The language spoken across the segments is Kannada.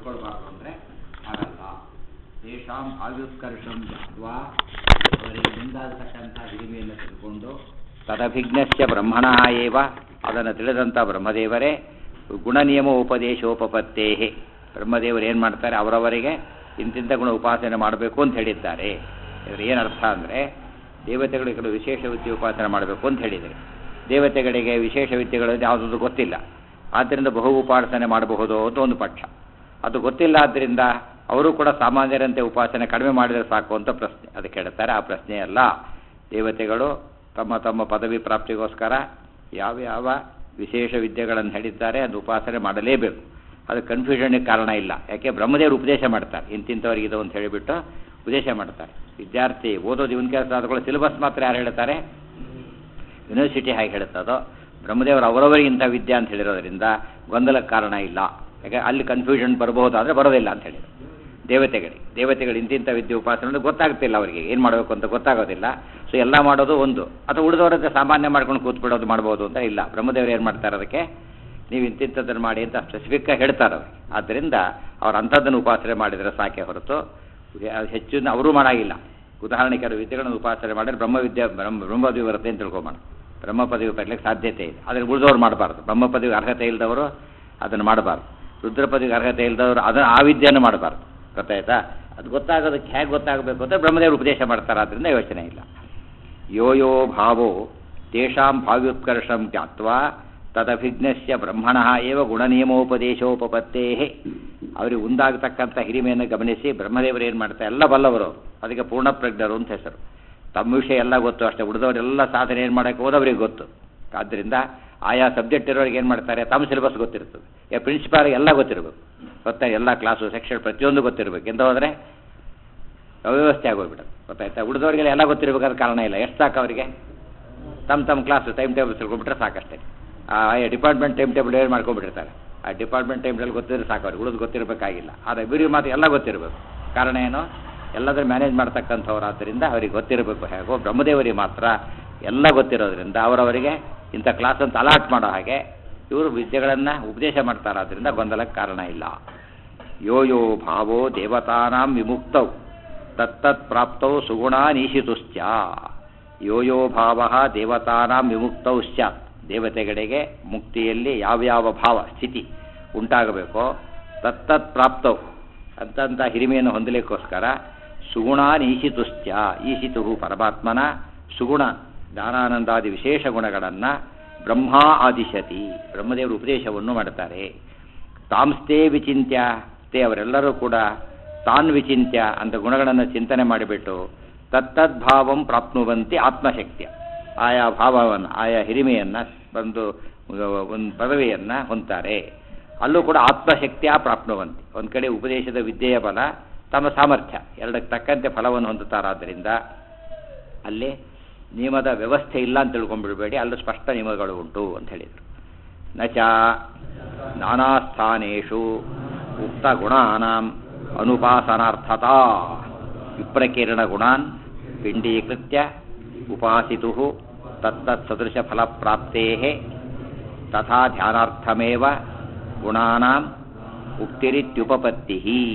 ತಿಳ್ಕೊಳ್ಬಾರ್ದು ಅಂದರೆ ಆಗಲ್ಲ ತೇಷಾಂ ಆಯುಷ್ಕರ್ಷಂ ಜ್ಞಾತ್ವಾ ಅವರಿಗೆ ಮುಂದಾಗತಕ್ಕಂಥ ಹಿರಿಮೆಯನ್ನು ತಿಳ್ಕೊಂಡು ತದಭಿಜ್ಞಸ್ಯ ಬ್ರಹ್ಮಣ ಏವ ಅದನ್ನು ತಿಳಿದಂಥ ಬ್ರಹ್ಮದೇವರೇ ಗುಣನಿಯಮ ಉಪದೇಶೋಪಪತ್ತೇ ಬ್ರಹ್ಮದೇವರು ಏನು ಮಾಡ್ತಾರೆ ಅವರವರಿಗೆ ಇಂತಿಂಥ ಗುಣ ಉಪಾಸನೆ ಮಾಡಬೇಕು ಅಂತ ಹೇಳಿದ್ದಾರೆ ಇದ್ರ ಏನು ಅರ್ಥ ಅಂದರೆ ದೇವತೆಗಳಿಗೆ ಕೆಲವು ವಿಶೇಷ ವಿದ್ಯೆ ಉಪಾಸನೆ ಮಾಡಬೇಕು ಅಂತ ಹೇಳಿದರೆ ದೇವತೆಗಳಿಗೆ ವಿಶೇಷ ವಿದ್ಯೆಗಳು ಯಾವುದೊಂದು ಗೊತ್ತಿಲ್ಲ ಆದ್ದರಿಂದ ಬಹು ಉಪಾಸನೆ ಮಾಡಬಹುದು ಅಂತ ಒಂದು ಪಕ್ಷ ಅದು ಗೊತ್ತಿಲ್ಲ ಆದ್ದರಿಂದ ಅವರು ಕೂಡ ಸಾಮಾನ್ಯರಂತೆ ಉಪಾಸನೆ ಕಡಿಮೆ ಮಾಡಿದರೆ ಸಾಕು ಅಂತ ಪ್ರಶ್ನೆ ಅದಕ್ಕೆ ಹೇಳ್ತಾರೆ ಆ ಪ್ರಶ್ನೆ ಅಲ್ಲ ದೇವತೆಗಳು ತಮ್ಮ ತಮ್ಮ ಪದವಿ ಪ್ರಾಪ್ತಿಗೋಸ್ಕರ ಯಾವ ಯಾವ ವಿಶೇಷ ವಿದ್ಯೆಗಳನ್ನು ಹೇಳಿದ್ದಾರೆ ಅದು ಉಪಾಸನೆ ಮಾಡಲೇಬೇಕು ಅದು ಕನ್ಫ್ಯೂಷನ್ಗೆ ಕಾರಣ ಇಲ್ಲ ಯಾಕೆ ಬ್ರಹ್ಮದೇವರು ಉಪದೇಶ ಮಾಡ್ತಾರೆ ಇಂತಿಂಥವ್ರಿಗೆ ಇದು ಅಂತ ಹೇಳಿಬಿಟ್ಟು ಉಪದೇಶ ಮಾಡ್ತಾರೆ ವಿದ್ಯಾರ್ಥಿ ಓದೋದು ಇವನ್ ಕೆಲಸ ಆದ್ಕೊಳ್ಳೋ ಸಿಲೆಬಸ್ ಮಾತ್ರ ಯಾರು ಹೇಳ್ತಾರೆ ಯೂನಿವರ್ಸಿಟಿ ಹಾಗೆ ಹೇಳುತ್ತದೋ ಬ್ರಹ್ಮದೇವರು ಅವರವರಿಗೆ ಇಂಥ ವಿದ್ಯೆ ಅಂತ ಹೇಳಿರೋದ್ರಿಂದ ಗೊಂದಲಕ್ಕೆ ಕಾರಣ ಇಲ್ಲ ಯಾಕೆ ಅಲ್ಲಿ ಕನ್ಫ್ಯೂಷನ್ ಬರಬಹುದಾದ್ರೆ ಬರೋದಿಲ್ಲ ಅಂತ ಹೇಳಿದ್ರು ದೇವತೆಗಳಿಗೆ ದೇವತೆಗಳು ಇಂತಿಂಥ ವಿದ್ಯೆ ಉಪಾಸನೆ ಅಂದ್ರೆ ಗೊತ್ತಾಗ್ತಿಲ್ಲ ಅವರಿಗೆ ಏನು ಮಾಡಬೇಕು ಅಂತ ಗೊತ್ತಾಗೋದಿಲ್ಲ ಸೊ ಎಲ್ಲ ಮಾಡೋದು ಒಂದು ಅಥವಾ ಉಳಿದವರಂತೆ ಸಾಮಾನ್ಯ ಮಾಡ್ಕೊಂಡು ಕೂತ್ಬಿಡೋದು ಮಾಡ್ಬೋದು ಅಂತ ಇಲ್ಲ ಬ್ರಹ್ಮದೇವರು ಏನು ಮಾಡ್ತಾರೆ ಅದಕ್ಕೆ ನೀವು ಇಂತಿಂಥದ್ದನ್ನು ಮಾಡಿ ಅಂತ ಸ್ಪೆಸಿಫಿಕ್ಕಾಗಿ ಹೇಳ್ತಾರೆ ಅವ್ರಿಗೆ ಆದ್ದರಿಂದ ಅವ್ರು ಅಂಥದ್ದನ್ನು ಉಪಾಸನೆ ಮಾಡಿದರೆ ಸಾಕೆ ಹೊರತು ಹೆಚ್ಚು ಅವರು ಮಾಡಾಗಿಲ್ಲ ಉದಾಹರಣೆಗೆ ಕೆಲವು ವಿದ್ಯೆಗಳನ್ನು ಉಪಾಸನೆ ಮಾಡಿದ್ರೆ ಬ್ರಹ್ಮವಿದ್ಯೆ ಬ್ರಹ್ಮ ಬ್ರಹ್ಮಪದವಿ ಬರುತ್ತೆ ಅಂತ ತಿಳ್ಕೊಂಬೋಣ ಬ್ರಹ್ಮ ಪದವಿ ಬರಲಿಕ್ಕೆ ಸಾಧ್ಯತೆ ಇದೆ ಆದರೆ ಉಳಿದವ್ರು ಮಾಡಬಾರ್ದು ಬ್ರಹ್ಮ ಪದವಿಗೆ ಅರ್ಹತೆ ಇಲ್ಲದವರು ಅದನ್ನು ಮಾಡಬಾರ್ದು ರುದ್ರ ಪದವಿಗೆ ಅರ್ಹತೆ ಇಲ್ಲದವರು ಅದನ್ನು ಆ ವಿದ್ಯೆಯನ್ನು ಮಾಡಬಾರ್ದು ಗೊತ್ತಾಯ್ತಾ ಅದು ಗೊತ್ತಾಗೋದಕ್ಕೆ ಹೇಗೆ ಗೊತ್ತಾಗಬೇಕು ಅಂತ ಬ್ರಹ್ಮದೇವರು ಉಪದೇಶ ಮಾಡ್ತಾರೆ ಆದ್ದರಿಂದ ಯೋಚನೆ ಇಲ್ಲ ಯೋ ಯೋ ಭಾವೋ ತೇಷಾಂ ಭಾವ್ಯುತ್ಕರ್ಷಂ ಜ್ಞಾತ್ವಾ ತದಭಿಜ್ಞಸ್ಯ ಬ್ರಹ್ಮಣ ಏವ ಗುಣನಿಯಮೋಪದೇಶೋಪತ್ತೇ ಅವರಿಗೆ ಉಂದಾಗತಕ್ಕಂಥ ಹಿರಿಮೆಯನ್ನು ಗಮನಿಸಿ ಬ್ರಹ್ಮದೇವರು ಏನು ಮಾಡ್ತಾರೆ ಎಲ್ಲ ಬಲ್ಲವರು ಅದಕ್ಕೆ ಪೂರ್ಣಪ್ರಜ್ಞರು ಅಂತ ಹೆಸರು ತಮ್ಮ ವಿಷಯ ಎಲ್ಲ ಗೊತ್ತು ಅಷ್ಟೇ ಉಳಿದವರೆಲ್ಲ ಸಾಧನೆ ಏನು ಮಾಡೋಕ್ಕೆ ಹೋದವ್ರಿಗೆ ಗೊತ್ತು ಆದ್ದರಿಂದ ಆಯಾ ಸಬ್ಜೆಕ್ಟ್ ಇರೋರಿಗೆ ಏನು ಮಾಡ್ತಾರೆ ತಮ್ಮ ಸಿಲೆಬಸ್ ಗೊತ್ತಿರ್ತದೆ ಯಾ ಪ್ರಿನ್ಸಿಪಾಲ್ ಎಲ್ಲ ಗೊತ್ತಿರಬೇಕು ಗೊತ್ತಾ ಎಲ್ಲ ಕ್ಲಾಸು ಸೆಕ್ಷನ್ ಪ್ರತಿಯೊಂದು ಗೊತ್ತಿರಬೇಕು ಎಂತ ಹೋದರೆ ಅವ್ಯವಸ್ಥೆ ಆಗೋಗ್ಬಿಡುತ್ತೆ ಗೊತ್ತಾಯ್ತಾ ಉಳಿದವರಿಗೆಲ್ಲ ಎಲ್ಲ ಗೊತ್ತಿರಬೇಕಾದ ಕಾರಣ ಇಲ್ಲ ಎಷ್ಟು ಸಾಕು ಅವರಿಗೆ ತಮ್ಮ ತಮ್ಮ ಕ್ಲಾಸು ಟೈಮ್ ಟೇಬಲ್ ತಿಳ್ಕೊಂಡ್ಬಿಟ್ರೆ ಸಾಕಷ್ಟೇ ಆ ಡಿಪಾರ್ಟ್ಮೆಂಟ್ ಟೈಮ್ ಟೇಬಲ್ ಏನು ಮಾಡ್ಕೊಂಡ್ಬಿಟ್ಟಿರ್ತಾರೆ ಆ ಡಿಪಾರ್ಟ್ಮೆಂಟ್ ಟೈಮ್ ಟೇಬಲ್ ಗೊತ್ತಿದ್ರೆ ಸಾಕು ಅವ್ರಿಗೆ ಉಳಿದು ಗೊತ್ತಿರಬೇಕಾಗಿಲ್ಲ ಆದರೆ ಇಬ್ಬರಿಗೆ ಮಾತ್ರ ಎಲ್ಲ ಗೊತ್ತಿರಬೇಕು ಕಾರಣ ಏನು ಎಲ್ಲದರ ಮ್ಯಾನೇಜ್ ಮಾಡ್ತಕ್ಕಂಥವ್ರು ಆದ್ದರಿಂದ ಅವರಿಗೆ ಗೊತ್ತಿರಬೇಕು ಹೇಗೋ ಬ್ರಹ್ಮದೇವರಿಗೆ ಮಾತ್ರ ಎಲ್ಲ ಗೊತ್ತಿರೋದ್ರಿಂದ ಅವರವರಿಗೆ ಇಂಥ ಕ್ಲಾಸ್ ಅಂತ ಅಲಾಟ್ ಮಾಡೋ ಹಾಗೆ ಇವರು ವಿದ್ಯೆಗಳನ್ನು ಉಪದೇಶ ಮಾಡ್ತಾರೆ ಆದ್ದರಿಂದ ಗೊಂದಲಕ್ಕೆ ಕಾರಣ ಇಲ್ಲ ಯೋ ಯೋ ಭಾವೋ ದೇವತಾನಾಂ ವಿಮುಕ್ತೌ ತತ್ತತ್ ಪ್ರಾಪ್ತೌ ಸುಗುಣಾನೀಶಿತುಶ್ಚ ಯೋ ಯೋ ಭಾವ ದೇವತಾನಾಂ ವಿಮುಕ್ತೌ ಸ್ಯಾತ್ ದೇವತೆಗಳಿಗೆ ಮುಕ್ತಿಯಲ್ಲಿ ಯಾವ್ಯಾವ ಭಾವ ಸ್ಥಿತಿ ಉಂಟಾಗಬೇಕೋ ತತ್ತತ್ ಪ್ರಾಪ್ತವು ಅಂತಂಥ ಹಿರಿಮೆಯನ್ನು ಹೊಂದಲಿಕ್ಕೋಸ್ಕರ ಸುಗುಣಾನ್ ಈಶಿತುಶ್ಚ ಈಶಿತು ಪರಮಾತ್ಮನ ಸುಗುಣ ಜ್ಞಾನಾನಂದಾದಿ ವಿಶೇಷ ಗುಣಗಳನ್ನು ಬ್ರಹ್ಮ ಆದಿಶತಿ ಬ್ರಹ್ಮದೇವರು ಉಪದೇಶವನ್ನು ಮಾಡ್ತಾರೆ ತಾಂಸ್ತೆ ವಿಚಿಂತ್ಯ ತೇ ಅವರೆಲ್ಲರೂ ಕೂಡ ತಾನ್ ವಿಚಿಂತ್ಯ ಅಂತ ಗುಣಗಳನ್ನು ಚಿಂತನೆ ಮಾಡಿಬಿಟ್ಟು ತತ್ತದ್ಭಾವಂ ಪ್ರಾಪ್ನುವಂತೆ ಆತ್ಮಶಕ್ತಿಯ ಆಯಾ ಭಾವವನ್ನು ಆಯಾ ಹಿರಿಮೆಯನ್ನು ಬಂದು ಒಂದು ಪದವಿಯನ್ನು ಹೊಂತಾರೆ ಅಲ್ಲೂ ಕೂಡ ಆತ್ಮಶಕ್ತಿಯ ಪ್ರಾಪ್ನುವಂತೆ ಒಂದು ಕಡೆ ಉಪದೇಶದ ವಿದ್ಯೆಯ ಬಲ ತಮ್ಮ ಸಾಮರ್ಥ್ಯ ಎರಡಕ್ಕೆ ತಕ್ಕಂತೆ ಫಲವನ್ನು ಹೊಂದುತ್ತಾರಾದ್ದರಿಂದ ಅಲ್ಲಿ ನಿಯಮದ ವ್ಯವಸ್ಥೆ ಇಲ್ಲ ಅಂತ ತಿಳ್ಕೊಂಡ್ಬಿಡ್ಬೇಡಿ ಅಲ್ಲೂ ಸ್ಪಷ್ಟ ನಿಯಮಗಳು ಉಂಟು ಅಂತ ಹೇಳಿದರು ನಚ ನಾನಾ ಸ್ಥಾನೇಶು ಉಕ್ತ ಗುಣಾನಾಂ ಅನುಪಾಸನಾರ್ಥತಾ ವಿಪ್ರಕೀರ್ಣ ಗುಣಾನ್ ಪಿಂಡೀಕೃತ್ಯ ಉಪಾಸಿತು ತತ್ತತ್ ಸದೃಶ ಫಲಪ್ರಾಪ್ತೇ ತಥಾ ಧ್ಯಾನಾರ್ಥಮೇವ ಗುಣಾನಾಂ ಉಕ್ತಿರಿತ್ಯುಪಪತ್ತಿ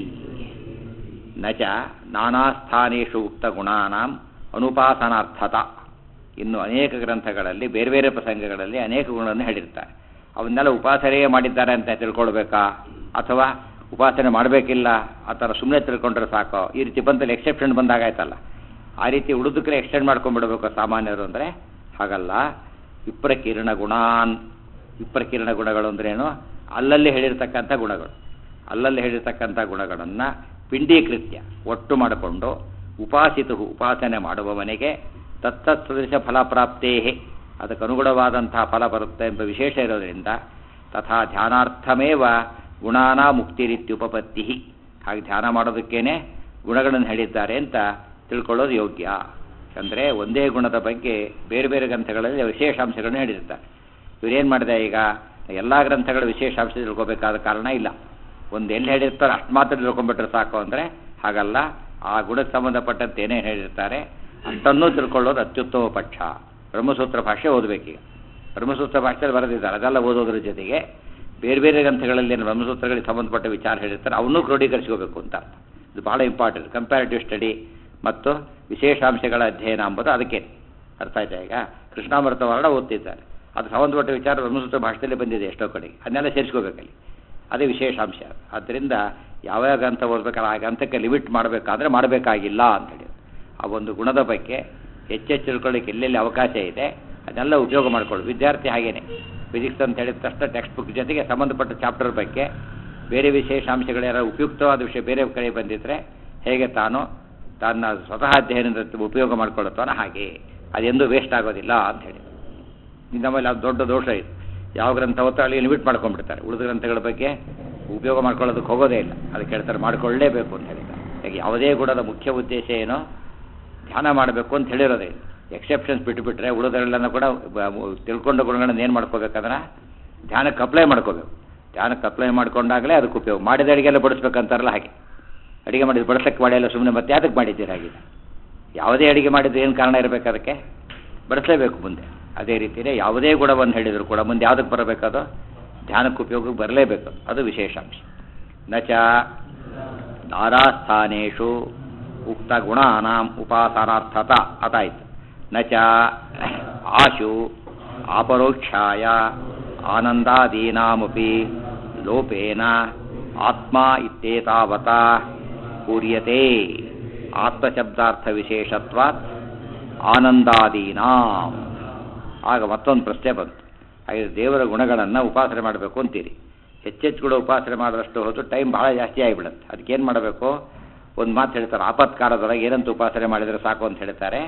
ನ ಚ ನಾನಾ ಸ್ಥಾನೇಶು ಉಕ್ತ ಗುಣಾನಾಂ ಅನುಪಾಸನಾರ್ಥತ ಇನ್ನು ಅನೇಕ ಗ್ರಂಥಗಳಲ್ಲಿ ಬೇರೆ ಬೇರೆ ಪ್ರಸಂಗಗಳಲ್ಲಿ ಅನೇಕ ಗುಣಗಳನ್ನು ಹೇಳಿರ್ತಾರೆ ಅವನ್ನೆಲ್ಲ ಉಪಾಸನೆಯೇ ಮಾಡಿದ್ದಾರೆ ಅಂತ ತಿಳ್ಕೊಳ್ಬೇಕಾ ಅಥವಾ ಉಪಾಸನೆ ಮಾಡಬೇಕಿಲ್ಲ ಆ ಥರ ಸುಮ್ಮನೆ ತಿಳ್ಕೊಂಡ್ರೆ ಸಾಕೋ ಈ ರೀತಿ ಬಂದಲ್ಲಿ ಎಕ್ಸೆಪ್ಷನ್ ಬಂದಾಗಾಯ್ತಲ್ಲ ಆ ರೀತಿ ಉಳಿದಕ್ಕೆ ಎಕ್ಸ್ಟೆಂಡ್ ಮಾಡ್ಕೊಂಡ್ಬಿಡ್ಬೇಕು ಸಾಮಾನ್ಯರು ಅಂದರೆ ಹಾಗಲ್ಲ ವಿಪ್ರಕಿರಣ ಗುಣಾನ್ ವಿಪ್ರಕಿರಣ ಗುಣಗಳು ಅಂದ್ರೇನು ಅಲ್ಲಲ್ಲಿ ಹೇಳಿರ್ತಕ್ಕಂಥ ಗುಣಗಳು ಅಲ್ಲಲ್ಲಿ ಹೇಳಿರ್ತಕ್ಕಂಥ ಗುಣಗಳನ್ನು ಪಿಂಡೀಕೃತ್ಯ ಒಟ್ಟು ಮಾಡಿಕೊಂಡು ಉಪಾಸಿತು ಉಪಾಸನೆ ಮಾಡುವವನಿಗೆ ತತ್ತತ್ ಸದೃಶ ಫಲಪ್ರಾಪ್ತೇ ಅದಕ್ಕೆ ಅನುಗುಣವಾದಂತಹ ಫಲ ಬರುತ್ತೆ ಎಂಬ ವಿಶೇಷ ಇರೋದರಿಂದ ತಥಾ ಧ್ಯಾನಾರ್ಥಮೇವ ಗುಣಾನ ಮುಕ್ತಿರಿತ್ಯುಪಪತ್ತಿ ಹಾಗೆ ಧ್ಯಾನ ಮಾಡೋದಕ್ಕೇನೆ ಗುಣಗಳನ್ನು ಹೇಳಿದ್ದಾರೆ ಅಂತ ತಿಳ್ಕೊಳ್ಳೋದು ಯೋಗ್ಯ ಅಂದರೆ ಒಂದೇ ಗುಣದ ಬಗ್ಗೆ ಬೇರೆ ಬೇರೆ ಗ್ರಂಥಗಳಲ್ಲಿ ವಿಶೇಷಾಂಶಗಳನ್ನು ಹೇಳಿರ್ತಾರೆ ಇವರೇನು ಮಾಡಿದೆ ಈಗ ಎಲ್ಲ ಗ್ರಂಥಗಳ ವಿಶೇಷಾಂಶ ತಿಳ್ಕೊಬೇಕಾದ ಕಾರಣ ಇಲ್ಲ ಒಂದು ಎಲ್ಲಿ ಹೇಳಿರ್ತಾರೆ ಅಷ್ಟು ಮಾತ್ರ ತಿಳ್ಕೊಂಡ್ಬಿಟ್ರೆ ಸಾಕು ಅಂದರೆ ಹಾಗಲ್ಲ ಆ ಗುಣಕ್ಕೆ ಸಂಬಂಧಪಟ್ಟಂತೆ ಏನೇನು ಹೇಳಿರ್ತಾರೆ ಅಷ್ಟನ್ನೂ ತಿಳ್ಕೊಳ್ಳೋದು ಅತ್ಯುತ್ತಮ ಪಕ್ಷ ಬ್ರಹ್ಮಸೂತ್ರ ಭಾಷೆ ಓದಬೇಕೀಗ ಬ್ರಹ್ಮಸೂತ್ರ ಭಾಷೆಯಲ್ಲಿ ಬರೆದಿದ್ದಾರೆ ಅದೆಲ್ಲ ಓದೋದ್ರ ಜೊತೆಗೆ ಬೇರೆ ಬೇರೆ ಗ್ರಂಥಗಳಲ್ಲಿ ಏನು ಬ್ರಹ್ಮಸೂತ್ರಗಳಿಗೆ ಸಂಬಂಧಪಟ್ಟ ವಿಚಾರ ಹೇಳಿರ್ತಾರೆ ಅವನ್ನೂ ಕ್ರೋಢೀಕರಿಸ್ಕೋಬೇಕು ಅಂತ ಅರ್ಥ ಇದು ಭಾಳ ಇಂಪಾರ್ಟೆಂಟ್ ಕಂಪ್ಯಾರಿಟಿವ್ ಸ್ಟಡಿ ಮತ್ತು ವಿಶೇಷಾಂಶಗಳ ಅಧ್ಯಯನ ಎಂಬುದು ಅದಕ್ಕೆ ಅರ್ಥ ಆಯ್ತಾ ಈಗ ಕೃಷ್ಣಾಮೃತ ವರ್ಣ ಓದ್ತಿದ್ದಾರೆ ಅದು ಸಂಬಂಧಪಟ್ಟ ವಿಚಾರ ಬ್ರಹ್ಮಸೂತ್ರ ಭಾಷೆಯಲ್ಲಿ ಬಂದಿದೆ ಎಷ್ಟೋ ಕಡೆಗೆ ಅದನ್ನೆಲ್ಲ ಸೇರಿಸ್ಕೋಬೇಕಲ್ಲಿ ಅದೇ ವಿಶೇಷಾಂಶ ಆದ್ದರಿಂದ ಯಾವ್ಯಾವ ಗ್ರಂಥ ಓದ್ಬೇಕಾದ್ರೆ ಆ ಗ್ರಂಥಕ್ಕೆ ಲಿಮಿಟ್ ಮಾಡಬೇಕಾದ್ರೆ ಮಾಡಬೇಕಾಗಿಲ್ಲ ಅಂತೇಳಿ ಆ ಒಂದು ಗುಣದ ಬಗ್ಗೆ ಹೆಚ್ಚೆಚ್ಚು ತಿಳ್ಕೊಳ್ಳಿಕ್ಕೆ ಎಲ್ಲೆಲ್ಲಿ ಅವಕಾಶ ಇದೆ ಅದನ್ನೆಲ್ಲ ಉಪಯೋಗ ಮಾಡ್ಕೊಳ್ಳಿ ವಿದ್ಯಾರ್ಥಿ ಹಾಗೇನೆ ಫಿಸಿಕ್ಸ್ ಅಂತ ಹೇಳಿದ ತಕ್ಷಣ ಟೆಕ್ಸ್ಟ್ ಬುಕ್ ಜೊತೆಗೆ ಸಂಬಂಧಪಟ್ಟ ಚಾಪ್ಟರ್ ಬಗ್ಗೆ ಬೇರೆ ವಿಶೇಷಾಂಶಗಳ್ಯಾರ ಉಪಯುಕ್ತವಾದ ವಿಷಯ ಬೇರೆ ಕಡೆ ಬಂದಿದ್ದರೆ ಹೇಗೆ ತಾನು ತನ್ನ ಸ್ವತಃ ಅಧ್ಯಯನದ ಉಪಯೋಗ ಮಾಡ್ಕೊಳ್ಳುತ್ತಾನೋ ಹಾಗೆ ಅದೆಂದೂ ವೇಸ್ಟ್ ಆಗೋದಿಲ್ಲ ಅಂತ ಹೇಳಿ ಇದು ನಮ್ಮಲ್ಲಿ ಅದು ದೊಡ್ಡ ದೋಷ ಇದೆ ಯಾವ ಗ್ರಂಥ ಓದ್ತಾ ಅಲ್ಲಿ ಲಿಮಿಟ್ ಮಾಡ್ಕೊಂಡ್ಬಿಡ್ತಾರೆ ಉಳಿದ ಗ್ರಂಥಗಳ ಬಗ್ಗೆ ಉಪಯೋಗ ಮಾಡ್ಕೊಳ್ಳೋದಕ್ಕೆ ಹೋಗೋದೇ ಇಲ್ಲ ಅದಕ್ಕೆ ಹೇಳ್ತಾರೆ ಮಾಡ್ಕೊಳ್ಳೇಬೇಕು ಅಂತ ಹೇಳಿದ್ದಾರೆ ಯಾಕೆ ಯಾವುದೇ ಗುಣದ ಮುಖ್ಯ ಉದ್ದೇಶ ಏನೋ ಧ್ಯಾನ ಮಾಡಬೇಕು ಅಂತ ಹೇಳಿರೋದೇ ಎಕ್ಸೆಪ್ಷನ್ಸ್ ಬಿಟ್ಟುಬಿಟ್ರೆ ಉಳಿದರೆಲ್ಲನೂ ಕೂಡ ಬ- ತಿಳ್ಕೊಂಡ ಗುಣಗಳನ್ನ ಏನು ಮಾಡ್ಕೋಬೇಕಂದ್ರೆ ಧ್ಯಾನಕ್ಕೆ ಅಪ್ಲೈ ಮಾಡ್ಕೋಬೇಕು ಧ್ಯಾನಕ್ಕೆ ಅಪ್ಲೈ ಮಾಡ್ಕೊಂಡಾಗಲೇ ಅದಕ್ಕೆ ಉಪಯೋಗ ಮಾಡಿದ ಅಡಿಗೆಲ್ಲ ಬಡಿಸ್ಬೇಕಂತಾರಲ್ಲ ಹಾಗೆ ಅಡಿಗೆ ಮಾಡಿದ ಬಡಿಸಕ್ಕೆ ಮಾಡಿಲ್ಲ ಸುಮ್ಮನೆ ಮತ್ತೆ ಯಾತಕ್ಕೆ ಮಾಡಿದ್ದೀರಿ ಹಾಗಿದೆ ಯಾವುದೇ ಅಡಿಗೆ ಮಾಡಿದ್ರೆ ಏನು ಕಾರಣ ಇರಬೇಕು ಅದಕ್ಕೆ ಬಡಿಸಲೇಬೇಕು ಮುಂದೆ ಅದೇ ರೀತಿಯೇ ಯಾವುದೇ ಗುಣವನ್ನು ಹೇಳಿದ್ರು ಕೂಡ ಮುಂದೆ ಯಾವುದಕ್ಕೆ ಬರಬೇಕದು ಧ್ಯಾನಕ್ಕೆ ಉಪಯೋಗಕ್ಕೆ ಬರಲೇಬೇಕು ಅದು ವಿಶೇಷಾಂಶ ನಚ ಧಾರಾಸ್ಥಾನೇಶು ಉಕ್ತ ಗುಣಾನಾಂ ಉಪಾಸನಾರ್ಥತ ಅದಾಯ್ತು ನಚ ಆಶು ಅಪರೋಕ್ಷಾಯ ಆನಂದಾದೀನಾಮಪಿ ಲೋಪೇನ ಆತ್ಮ ಇತ್ಯೇತಾವತ ಕೂರ್ಯತೆ ಆತ್ಮಶಬ್ದಾರ್ಥ ವಿಶೇಷತ್ವಾತ್ ಆನಂದಾದೀನಾಂ ಆಗ ಮತ್ತೊಂದು ಪ್ರಶ್ನೆ ಬಂತು ಹಾಗೆ ದೇವರ ಗುಣಗಳನ್ನು ಉಪಾಸನೆ ಮಾಡಬೇಕು ಅಂತೀರಿ ಹೆಚ್ಚೆಚ್ಚು ಕೂಡ ಉಪಾಸನೆ ಮಾಡಿದಷ್ಟು ಹೊತ್ತು ಟೈಮ್ ಭಾಳ ಜಾಸ್ತಿ ಆಗಿಬಿಡುತ್ತೆ ಅದಕ್ಕೇನು ಮಾಡಬೇಕು ಒಂದು ಮಾತು ಹೇಳ್ತಾರೆ ಆಪತ್ಕಾಲದೊಳಗೆ ಏನಂತ ಉಪಾಸನೆ ಮಾಡಿದರೆ ಸಾಕು ಅಂತ ಹೇಳ್ತಾರೆ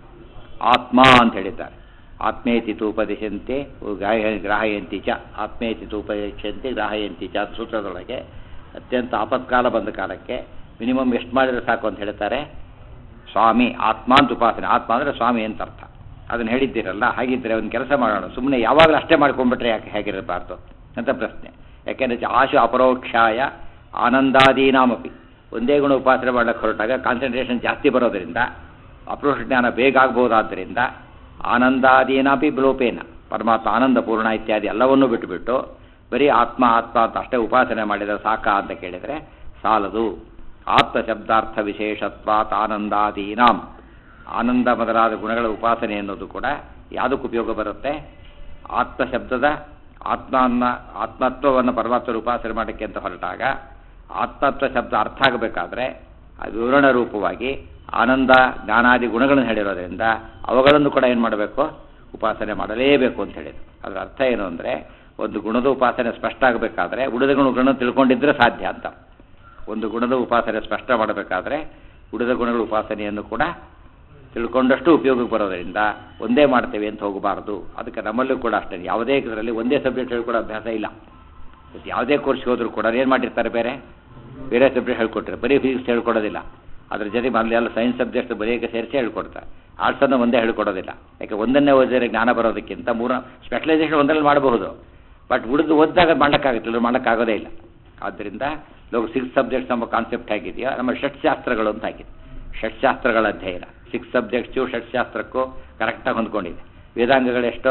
ಆತ್ಮ ಅಂತ ಹೇಳಿದ್ದಾರೆ ಆತ್ಮೇತಿ ತೂಪದಿಶಂತೆ ಗ್ರಾಹ ಗ್ರಾಹಯಂತಿ ಚ ಆತ್ಮೇತಿ ತೂಪದಿಶಂತೆ ಗ್ರಾಹಯಂತಿ ಚ ಅದು ಸೂತ್ರದೊಳಗೆ ಅತ್ಯಂತ ಆಪತ್ಕಾಲ ಬಂದ ಕಾಲಕ್ಕೆ ಮಿನಿಮಮ್ ಎಷ್ಟು ಮಾಡಿದರೆ ಸಾಕು ಅಂತ ಹೇಳ್ತಾರೆ ಸ್ವಾಮಿ ಆತ್ಮ ಅಂತ ಉಪಾಸನೆ ಆತ್ಮ ಅಂದರೆ ಸ್ವಾಮಿ ಅಂತ ಅರ್ಥ ಅದನ್ನು ಹೇಳಿದ್ದೀರಲ್ಲ ಹಾಗಿದ್ದರೆ ಒಂದು ಕೆಲಸ ಮಾಡೋಣ ಸುಮ್ಮನೆ ಯಾವಾಗಲೂ ಅಷ್ಟೇ ಮಾಡ್ಕೊಂಡ್ಬಿಟ್ರೆ ಯಾಕೆ ಹೇಗಿರಬಾರ್ದು ಅಂತ ಪ್ರಶ್ನೆ ಯಾಕೆಂದರೆ ಆಶು ಅಪರೋಕ್ಷಾಯ ಆನಂದಾದೀನಾಮಪಿ ಒಂದೇ ಗುಣ ಉಪಾಸನೆ ಮಾಡಕ್ಕೆ ಹೊರಟಾಗ ಕಾನ್ಸಂಟ್ರೇಷನ್ ಜಾಸ್ತಿ ಬರೋದರಿಂದ ಅಪರೋಕ್ಷ ಜ್ಞಾನ ಬೇಗ ಆಗ್ಬೋದಾದ್ದರಿಂದ ಆನಂದಾದೀನಾಪಿ ಲೋಪೇನ ಪರಮಾತ್ಮ ಆನಂದ ಪೂರ್ಣ ಇತ್ಯಾದಿ ಎಲ್ಲವನ್ನೂ ಬಿಟ್ಟುಬಿಟ್ಟು ಬರೀ ಆತ್ಮ ಆತ್ಮ ಅಂತ ಅಷ್ಟೇ ಉಪಾಸನೆ ಮಾಡಿದರೆ ಸಾಕ ಅಂತ ಕೇಳಿದರೆ ಸಾಲದು ಆತ್ಮ ಶಬ್ದಾರ್ಥ ವಿಶೇಷತ್ವಾತ್ ಆನಂದಾದೀನಾಂ ಆನಂದ ಮೊದಲಾದ ಗುಣಗಳ ಉಪಾಸನೆ ಅನ್ನೋದು ಕೂಡ ಯಾವುದಕ್ಕೆ ಉಪಯೋಗ ಬರುತ್ತೆ ಆತ್ಮ ಶಬ್ದದ ಆತ್ಮನ್ನ ಆತ್ಮತ್ವವನ್ನು ಪರಮಾತ್ಮರ ಉಪಾಸನೆ ಮಾಡೋಕ್ಕೆ ಅಂತ ಹೊರಟಾಗ ಆತ್ಮತ್ವ ಶಬ್ದ ಅರ್ಥ ಆಗಬೇಕಾದ್ರೆ ಅದು ವಿವರಣ ರೂಪವಾಗಿ ಆನಂದ ಜ್ಞಾನಾದಿ ಗುಣಗಳನ್ನು ಹೇಳಿರೋದ್ರಿಂದ ಅವುಗಳನ್ನು ಕೂಡ ಏನು ಮಾಡಬೇಕು ಉಪಾಸನೆ ಮಾಡಲೇಬೇಕು ಅಂತ ಹೇಳಿದ್ರು ಅದರ ಅರ್ಥ ಏನು ಅಂದರೆ ಒಂದು ಗುಣದ ಉಪಾಸನೆ ಸ್ಪಷ್ಟ ಆಗಬೇಕಾದ್ರೆ ಉಳಿದ ಗುಣಗಳನ್ನು ತಿಳ್ಕೊಂಡಿದ್ರೆ ಸಾಧ್ಯ ಅಂತ ಒಂದು ಗುಣದ ಉಪಾಸನೆ ಸ್ಪಷ್ಟ ಮಾಡಬೇಕಾದ್ರೆ ಉಳಿದ ಗುಣಗಳ ಉಪಾಸನೆಯನ್ನು ಕೂಡ ತಿಳ್ಕೊಂಡಷ್ಟು ಉಪಯೋಗಕ್ಕೆ ಬರೋದರಿಂದ ಒಂದೇ ಮಾಡ್ತೇವೆ ಅಂತ ಹೋಗಬಾರ್ದು ಅದಕ್ಕೆ ನಮ್ಮಲ್ಲೂ ಕೂಡ ಅಷ್ಟೇ ಯಾವುದೇ ಇದರಲ್ಲಿ ಒಂದೇ ಸಬ್ಜೆಕ್ಟ್ ಹೇಳ್ಕೊಡೋ ಅಭ್ಯಾಸ ಇಲ್ಲ ಇವತ್ತು ಯಾವುದೇ ಕೋರ್ಸ್ಗೆ ಹೋದರೂ ಕೂಡ ಏನು ಮಾಡಿರ್ತಾರೆ ಬೇರೆ ಬೇರೆ ಸಬ್ಜೆಕ್ಟ್ ಹೇಳ್ಕೊಟ್ರೆ ಬರೀ ಫಿಸಿಕ್ಸ್ ಹೇಳ್ಕೊಡೋದಿಲ್ಲ ಅದ್ರ ಜೊತೆ ಮೊದಲೆಲ್ಲ ಸೈನ್ಸ್ ಸಬ್ಜೆಕ್ಟ್ ಬರೆಯೋಕ್ಕೆ ಸೇರಿಸಿ ಹೇಳ್ಕೊಡ್ತಾರೆ ಆರ್ಟ್ಸನ್ನು ಒಂದೇ ಹೇಳ್ಕೊಡೋದಿಲ್ಲ ಯಾಕೆ ಒಂದನ್ನೇ ಓದಿದ್ರೆ ಜ್ಞಾನ ಬರೋದಕ್ಕಿಂತ ಮೂರ ಸ್ಪೆಷಲೈಸೇಷನ್ ಒಂದರಲ್ಲಿ ಮಾಡಬಹುದು ಬಟ್ ಉಳಿದು ಓದಿದಾಗ ಮಾಡೋಕ್ಕಾಗುತ್ತೆ ಮಾಡೋಕ್ಕಾಗೋದೇ ಇಲ್ಲ ಆದ್ದರಿಂದ ಲೋಕ ಸಿಕ್ಸ್ ಸಬ್ಜೆಕ್ಟ್ಸ್ ನಮ್ಮ ಕಾನ್ಸೆಪ್ಟ್ ಆಗಿದೆಯೋ ನಮ್ಮ ಷಟ್ಶಾಸ್ತ್ರಗಳು ಅಂತ ಆಗಿದೆ ಷಟ್ಶಾಸ್ತ್ರಗಳ ಅಧ್ಯಯನ ಸಿಕ್ಸ್ ಸಬ್ಜೆಕ್ಟ್ಸು ಷಟ್ಶಾಸ್ತ್ರಕ್ಕೂ ಕರೆಕ್ಟಾಗಿ ಹೊಂದ್ಕೊಂಡಿದೆ ವೇದಾಂಗಗಳೆಷ್ಟು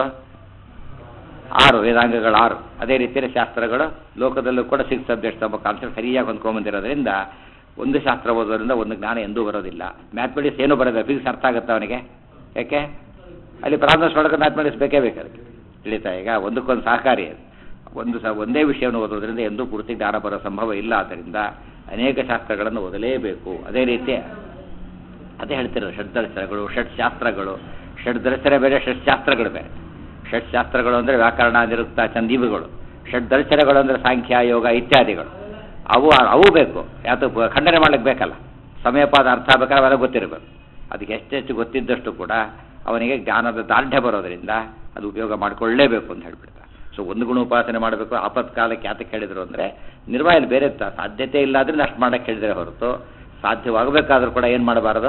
ಆರು ವೇದಾಂಗಗಳು ಆರು ಅದೇ ರೀತಿಯ ಶಾಸ್ತ್ರಗಳು ಲೋಕದಲ್ಲೂ ಕೂಡ ಸಿಕ್ಸ್ ಸಬ್ಜೆಕ್ಟ್ಸ್ ನಮ್ಮ ಕಾನ್ಸೆಪ್ಟ್ ಸರಿಯಾಗಿ ಹೊಂದ್ಕೊಂಬಂದಿರೋದ್ರಿಂದ ಒಂದು ಶಾಸ್ತ್ರ ಓದೋದ್ರಿಂದ ಒಂದು ಜ್ಞಾನ ಎಂದೂ ಬರೋದಿಲ್ಲ ಮ್ಯಾಥಮೆಟಿಕ್ಸ್ ಏನೂ ಬರೋದಿಲ್ಲ ಫಿಸಿಕ್ಸ್ ಅರ್ಥ ಆಗುತ್ತೆ ಅವನಿಗೆ ಯಾಕೆ ಅಲ್ಲಿ ಪ್ರಾಬ್ಲಮ್ಸ್ ಒಳಗೆ ಮ್ಯಾಥಮೆಟಿಕ್ಸ್ ಬೇಕೇ ಬೇಕು ಅದಕ್ಕೆ ತಿಳಿತಾ ಈಗ ಒಂದಕ್ಕೊಂದು ಸಹಕಾರಿ ಅದು ಒಂದು ಸ ಒಂದೇ ವಿಷಯವನ್ನು ಓದೋದ್ರಿಂದ ಎಂದೂ ಪೂರ್ತಿ ಜ್ಞಾನ ಬರೋ ಸಂಭವ ಇಲ್ಲ ಆದ್ದರಿಂದ ಅನೇಕ ಶಾಸ್ತ್ರಗಳನ್ನು ಓದಲೇಬೇಕು ಅದೇ ರೀತಿ ಅದೇ ಹೇಳ್ತಿರೋದು ಷಡ್ದರ್ಶನಗಳು ಷಟ್ಶಾಸ್ತ್ರಗಳು ಷಡ್ದರ್ಶನ ಬೇರೆ ಷಟ್ಶಾಸ್ತ್ರಗಳು ಬೇರೆ ಷಟ್ಶಾಸ್ತ್ರಗಳು ಅಂದರೆ ವ್ಯಾಕರಣ ನಿರುಕ್ತ ಚಂದೀವುಗಳು ಷಡ್ದರ್ಶನಗಳು ಅಂದರೆ ಸಾಂಖ್ಯ ಯೋಗ ಇತ್ಯಾದಿಗಳು ಅವು ಅವು ಬೇಕು ಯಾವುದು ಖಂಡನೆ ಮಾಡ್ಲಿಕ್ಕೆ ಬೇಕಲ್ಲ ಸಮಯಪಾದ ಅರ್ಥ ಬೇಕಾದ್ರೆ ಅವೆಲ್ಲ ಗೊತ್ತಿರಬೇಕು ಅದಕ್ಕೆ ಹೆಚ್ಚೆಚ್ಚು ಗೊತ್ತಿದ್ದಷ್ಟು ಕೂಡ ಅವನಿಗೆ ಜ್ಞಾನದ ದಾರ್ಢ್ಯ ಬರೋದರಿಂದ ಅದು ಉಪಯೋಗ ಮಾಡಿಕೊಳ್ಳೇಬೇಕು ಅಂತ ಹೇಳ್ಬಿಡ್ತಾರೆ ಸೊ ಒಂದು ಗುಣ ಉಪಾಸನೆ ಮಾಡಬೇಕು ಆಪತ್ಕಾಲಕ್ಕೆ ಯಾತಕ್ಕೆ ಹೇಳಿದ್ರು ಅಂದರೆ ನಿರ್ವಹಣೆ ಬೇರೆ ತ- ಸಾಧ್ಯತೆ ಇಲ್ಲ ಅಂದ್ರೆ ಅಷ್ಟು ಮಾಡಕ್ಕೆ ಹೇಳಿದರೆ ಹೊರತು ಸಾಧ್ಯವಾಗಬೇಕಾದ್ರೂ ಕೂಡ ಏನು ಮಾಡಬಾರದು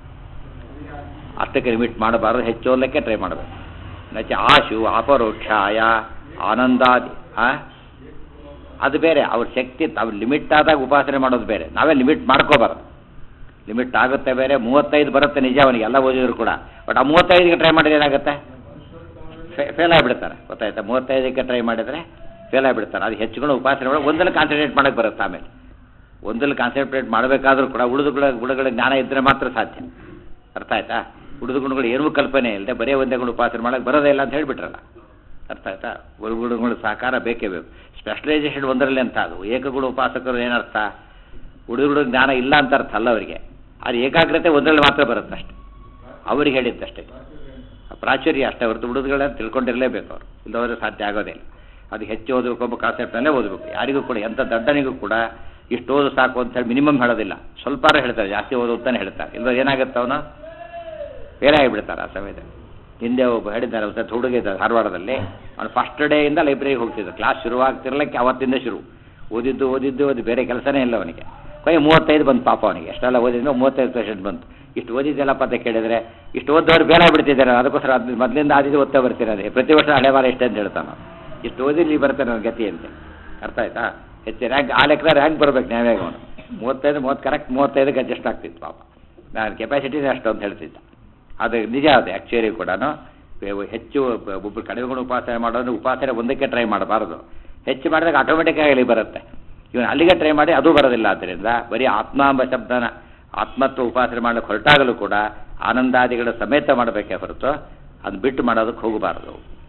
ಅಷ್ಟಕ್ಕೆ ಲಿಮಿಟ್ ಮಾಡಬಾರದು ಹೆಚ್ಚು ಓದಲಿಕ್ಕೆ ಟ್ರೈ ಮಾಡಬೇಕು ನಚ ಆಶು ಅಪರೋಕ್ಷಾಯ ಆನಂದಾದಿ ಆ? ಅದು ಬೇರೆ ಅವ್ರ ಶಕ್ತಿ ಅವ್ರು ಲಿಮಿಟ್ ಆದಾಗ ಉಪಾಸನೆ ಮಾಡೋದು ಬೇರೆ ನಾವೇ ಲಿಮಿಟ್ ಮಾಡ್ಕೋಬಾರ್ದು ಲಿಮಿಟ್ ಆಗುತ್ತೆ ಬೇರೆ ಮೂವತ್ತೈದು ಬರುತ್ತೆ ನಿಜ ಅವನಿಗೆ ಎಲ್ಲ ಓದಿದ್ರು ಕೂಡ ಬಟ್ ಆ ಮೂವತ್ತೈದಕ್ಕೆ ಟ್ರೈ ಮಾಡಿದ್ರೆ ಏನಾಗುತ್ತೆ ಫೇಲ್ ಆಗಿಬಿಡ್ತಾರೆ ಗೊತ್ತಾಯ್ತಾ ಮೂವತ್ತೈದಕ್ಕೆ ಟ್ರೈ ಮಾಡಿದರೆ ಫೇಲ್ ಆಗಿಬಿಡ್ತಾರೆ ಅದು ಹೆಚ್ಚುಕೊಂಡು ಉಪಾಸನೆ ಒಳಗೆ ಒಂದಲ್ಲಿ ಕಾನ್ಸಂಟ್ರೇಟ್ ಮಾಡೋಕ್ಕೆ ಬರುತ್ತೆ ಆಮೇಲೆ ಒಂದಲ್ಲಿ ಕಾನ್ಸಂಟ್ರೇಟ್ ಮಾಡಬೇಕಾದ್ರೂ ಕೂಡ ಉಳಿದ ಗುಣ ಗುಣಗಳ ಜ್ಞಾನ ಇದ್ದರೆ ಮಾತ್ರ ಸಾಧ್ಯ ಅರ್ಥ ಆಯ್ತಾ ಉಳಿದ ಗುಣಗಳು ಏನೂ ಕಲ್ಪನೆ ಇಲ್ಲದೆ ಬರೀ ಒಂದೇ ಗುಣ ಉಪಾಸನೆ ಮಾಡೋಕ್ಕೆ ಬರೋದೇ ಇಲ್ಲ ಅಂತ ಹೇಳಿಬಿಟ್ರಲ್ಲ ಅರ್ಥ ಆಯ್ತಾ ಒಂದು ಗುಣಗಳು ಸಾಕಾರ ಬೇಕೇ ಬೇಕು ಸ್ಪೆಷಲೈಸೇಷನ್ ಒಂದರಲ್ಲಿ ಅಂತ ಅದು ಏಕಗುಣ ಉಪಾಸಕರು ಏನರ್ಥ ಉಳಿದ ಜ್ಞಾನ ಇಲ್ಲ ಅಂತ ಅರ್ಥ ಅಲ್ಲ ಅವರಿಗೆ ಅದು ಏಕಾಗ್ರತೆ ಒಂದರಲ್ಲಿ ಮಾತ್ರ ಬರುತ್ತೆ ಅಷ್ಟೆ ಅವ್ರಿಗೆ ಹೇಳಿದ್ದಷ್ಟೇ ಪ್ರಾಚುರ್ಯ ಅಷ್ಟೇ ಹೊರತು ಉಳಿದುಗಳನ್ನ ತಿಳ್ಕೊಂಡಿರಲೇಬೇಕು ಅವರು ಇಲ್ಲದವರೆ ಸಾಧ್ಯ ಆಗೋದೇ ಇಲ್ಲ ಅದು ಹೆಚ್ಚು ಓದಬೇಕು ಒಬ್ಬ ಕಾನ್ಸೆಪ್ಟ್ನಲ್ಲೇ ಓದಬೇಕು ಯಾರಿಗೂ ಕೂಡ ಎಂಥ ದಡ್ಡನಿಗೂ ಕೂಡ ಇಷ್ಟು ಓದು ಸಾಕು ಅಂತ ಹೇಳಿ ಮಿನಿಮಮ್ ಹೇಳೋದಿಲ್ಲ ಸ್ವಲ್ಪ ಹೇಳ್ತಾರೆ ಜಾಸ್ತಿ ಓದು ಅಂತಾನೆ ಹೇಳ್ತಾರೆ ಇಲ್ಲ ಏನಾಗುತ್ತೆ ಅವನು ಬೇರೆ ಆಗಿಬಿಡ್ತಾರೆ ಆ ಸಮಯದಲ್ಲಿ ಹಿಂದೆ ಒಬ್ಬ ಹೇಳಿದ್ದಾರೆ ಒಂದು ಹುಡುಗ ಇದ್ದ ಧಾರವಾಡದಲ್ಲಿ ಅವನು ಫಸ್ಟ್ ಡೇಯಿಂದ ಲೈಬ್ರರಿಗೆ ಹೋಗ್ತಿದ್ದ ಕ್ಲಾಸ್ ಶುರುವಾಗ್ತಿರ್ಲಿಕ್ಕೆ ಅವತ್ತಿಂದ ಶುರು ಓದಿದ್ದು ಓದಿದ್ದು ಓದಿ ಬೇರೆ ಕೆಲಸನೇ ಇಲ್ಲ ಅವನಿಗೆ ಕೊಯ್ ಮೂವತ್ತೈದು ಬಂತು ಪಾಪ ಅವನಿಗೆ ಎಷ್ಟೆಲ್ಲ ಓದಿದ್ಮೇಲೆ ಮೂವತ್ತೈದು ಪರ್ಸೆಂಟ್ ಬಂತು ಇಷ್ಟು ಓದಿದ್ದೆಲ್ಲಪ್ಪ ಅಂತ ಕೇಳಿದರೆ ಇಷ್ಟು ಓದೋರು ಬೇರೆ ಬಿಡ್ತಿದ್ದಾರೆ ಅದಕ್ಕೋಸ್ಕರ ಅದು ಮೊದಲಿಂದ ಆದಿದ್ದು ಓದ್ತಾ ಬರ್ತಿರೋದೇ ಪ್ರತಿ ವರ್ಷ ಹಳೆ ವಾರ ಎಷ್ಟೇ ಅಂತ ಹೇಳ್ತಾನೆ ಇಷ್ಟು ಓದಿಲ್ಲಿ ಬರ್ತಾನೆ ನನ್ನ ಗತಿ ಅಂತ ಅರ್ಥ ಆಯ್ತಾ ಹೆಚ್ಚು ರ್ಯಾಂಕ್ ಆ ಲೆಕ್ಕ ರ್ಯಾಂಕ್ ಬರ್ಬೇಕು ನ್ಯಾಯವಾಗಿ ಅವನು ಮೂವತ್ತೈದು ಮೂವತ್ತು ಕರೆಕ್ಟ್ ಮೂವತ್ತೈದಕ್ಕೆ ಅಡ್ಜಸ್ಟ್ ಆಗ್ತಿತ್ತು ಪಾಪ ನಾನು ಕೆಪಾಸಿಟಿನೇ ಅಷ್ಟು ಅಂತ ಹೇಳ್ತಿದ್ದ ಅದು ನಿಜ ಅದು ಆ್ಯಕ್ಚುಲಿ ಕೂಡ ಹೆಚ್ಚು ಒಬ್ಬರು ಕಡಿಮೆಗಳು ಉಪಾಸನೆ ಮಾಡೋದು ಉಪಾಸನೆ ಒಂದಕ್ಕೆ ಟ್ರೈ ಮಾಡಬಾರದು ಹೆಚ್ಚು ಮಾಡಿದಾಗ ಆಟೋಮೆಟಿಕ್ ಆಗಿ ಬರುತ್ತೆ ಇವನು ಅಲ್ಲಿಗೆ ಟ್ರೈ ಮಾಡಿ ಅದು ಬರೋದಿಲ್ಲ ಆದ್ದರಿಂದ ಬರೀ ಆತ್ಮಾಂಬ ಶಬ್ದನ ಆತ್ಮತ್ವ ಉಪಾಸನೆ ಮಾಡಲಿಕ್ಕೆ ಹೊರಟಾಗಲೂ ಕೂಡ ಆನಂದಾದಿಗಳ ಸಮೇತ ಮಾಡಬೇಕೇ ಹೊರತು ಅದು ಬಿಟ್ಟು ಮಾಡೋದಕ್ಕೆ ಹೋಗಬಾರದು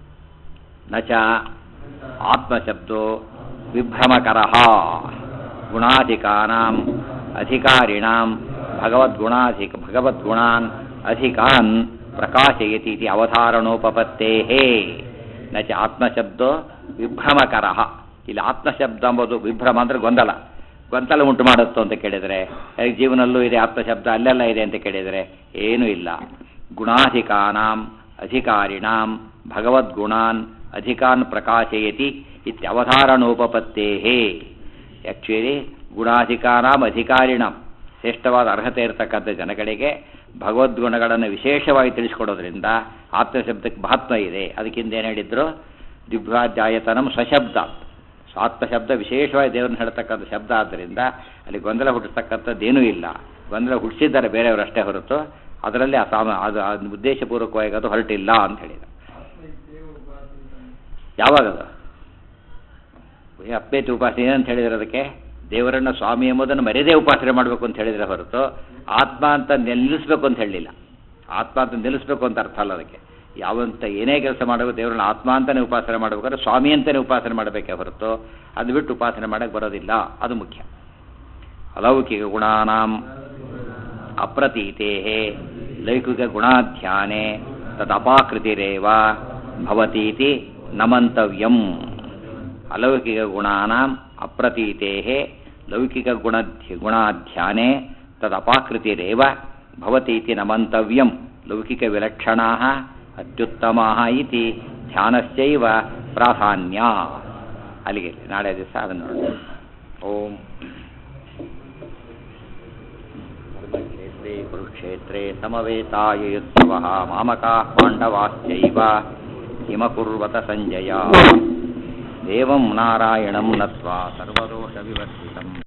ನಚ ಆತ್ಮಶಬ್ದೋ ವಿಭ್ರಮಕರ ಗುಣಾಧಿಕಾನಾಂ ಅಧಿಕಾರಿಣಾಂ ಭಗವದ್ಗುಣಾಧಿಕ ಭಗವದ್ಗುಣಾನ್ ಅಧಿಕಾನ್ ಪ್ರಕಾಶಯತಿ ಇತಿ ಅವಧಾರಣೋಪಪತ್ತೇಃ ನ ಚ ಆತ್ಮಶಬ್ದೋ ವಿಭ್ರಮಕರ ಇಲ್ಲಿ ಆತ್ಮಶಬ್ದ ಎಂಬುದು ವಿಭ್ರಮ ಅಂದರೆ ಗೊಂದಲ ಗೊಂದಲ ಉಂಟು ಮಾಡುತ್ತೋ ಅಂತ ಕೇಳಿದರೆ ಹೇಗೆ ಜೀವನಲ್ಲೂ ಇದೆ ಆತ್ಮಶಬ್ದ ಅಲ್ಲೆಲ್ಲ ಇದೆ ಅಂತ ಕೇಳಿದರೆ ಏನೂ ಇಲ್ಲ ಗುಣಾಧಿಕಾನಾಂ ಅಧಿಕಾರಿಣಾಂ ಭಗವದ್ಗುಣಾನ್ ಅಧಿಕಾನ್ ಪ್ರಕಾಶಯತಿ ಇತ್ಯವಧಾರಣೋಪಪತ್ತೇಃ ಆ್ಯಕ್ಚುಲಿ ಗುಣಾಧಿಕಾರಾಂ ಅಧಿಕಾರಿಣಂ ಶ್ರೇಷ್ಠವಾದ ಅರ್ಹತೆ ಇರತಕ್ಕಂಥ ಜನಗಳಿಗೆ ಭಗವದ್ಗುಣಗಳನ್ನು ವಿಶೇಷವಾಗಿ ತಿಳಿಸ್ಕೊಡೋದ್ರಿಂದ ಆತ್ಮಶಬ್ದಕ್ಕೆ ಮಹತ್ವ ಇದೆ ಅದಕ್ಕಿಂತ ಏನು ಹೇಳಿದ್ರು ದಿವ್ಯಾಧ್ಯಾಯತನಂ ಸ್ವಶಬ್ದ ಆತ್ಮಶಬ್ದ ವಿಶೇಷವಾಗಿ ದೇವರನ್ನ ಹೇಳ್ತಕ್ಕಂಥ ಶಬ್ದ ಆದ್ದರಿಂದ ಅಲ್ಲಿ ಗೊಂದಲ ಹುಟ್ಟಿಸ್ತಕ್ಕಂಥದ್ದೇನೂ ಇಲ್ಲ ಗೊಂದಲ ಹುಟ್ಟಿಸಿದ್ದಾರೆ ಬೇರೆಯವರಷ್ಟೇ ಹೊರತು ಅದರಲ್ಲಿ ಆ ಸಾಮ ಅದು ಅದು ಉದ್ದೇಶಪೂರ್ವಕವಾಗಿ ಅದು ಹೊರಟಿಲ್ಲ ಅಂತ ಹೇಳಿದ ಯಾವಾಗದು ಅಪ್ಪೇತಿ ಉಪಾಸನೆ ಅಂತ ಹೇಳಿದ್ರೆ ಅದಕ್ಕೆ ದೇವರನ್ನ ಸ್ವಾಮಿ ಎಂಬುದನ್ನು ಮರ್ಯಾದೆ ಉಪಾಸನೆ ಮಾಡಬೇಕು ಅಂತ ಹೇಳಿದ್ರೆ ಹೊರತು ಆತ್ಮ ಅಂತ ನಿಲ್ಲಿಸ್ಬೇಕು ಅಂತ ಹೇಳಲಿಲ್ಲ ಆತ್ಮ ಅಂತ ನಿಲ್ಲಿಸ್ಬೇಕು ಅಂತ ಅರ್ಥ ಅಲ್ಲ ಅದಕ್ಕೆ ಯಾವಂತ ಏನೇ ಕೆಲಸ ಮಾಡಬೇಕು ದೇವರನ್ನ ಆತ್ಮ ಅಂತಲೇ ಉಪಾಸನೆ ಮಾಡಬೇಕಾದ್ರೆ ಸ್ವಾಮಿ ಅಂತಲೇ ಉಪಾಸನೆ ಮಾಡಬೇಕೇ ಹೊರತು ಅದು ಬಿಟ್ಟು ಉಪಾಸನೆ ಮಾಡೋಕ್ಕೆ ಬರೋದಿಲ್ಲ ಅದು ಮುಖ್ಯ ಅಲೌಕಿಕ ಗುಣಾನಾಂ ಅಪ್ರತೀತೆ ಲೌಕಿಕ ಗುಣಾಧ್ಯಾನೆ ತದಪಾಕೃತಿರೇವ ಭವತೀತಿ ನಮಂತವ್ಯಂ ಅಲೌಕಿಕ ಗುಣಾನಾಂ ಅಪ್ರತೀತೆ ಲೌಕಿಕ ಗುಣ ಗುಣಾಧ್ಯಾನೆ ತದಪಾಕೃತಿರೇವ ಭವತೀತಿ ನಮಂತವ್ಯಂ ಲೌಕಿಕ ವಿಲಕ್ಷಣಾ ಅತ್ಯುತ್ತಮಾ ಇತಿ ಧ್ಯಾನಸ್ಯೈವ ಪ್ರಾಧಾನ್ಯ ಅಲ್ಲಿಗೆ ನಾಳೆ ದಿವಸ ಅದನ್ನು ನೋಡೋಣ ಓಂ ಧರ್ಮಕ್ಷೇತ್ರೇ ಕುರುಕ್ಷೇತ್ರೇ ಸಮವೇತಾಯುತ್ಸವः ಮಾಮಕಾः ಪಾಂಡವಾಶ್ಚೈವ ಹಿಮಕುರ್ವತ ಸಂಜಯ ದೇವಂ ನಾರಾಯಣಂ ನತ್ವಾ ಸರ್ವದೋಷವಿವರ್ಜಿತम्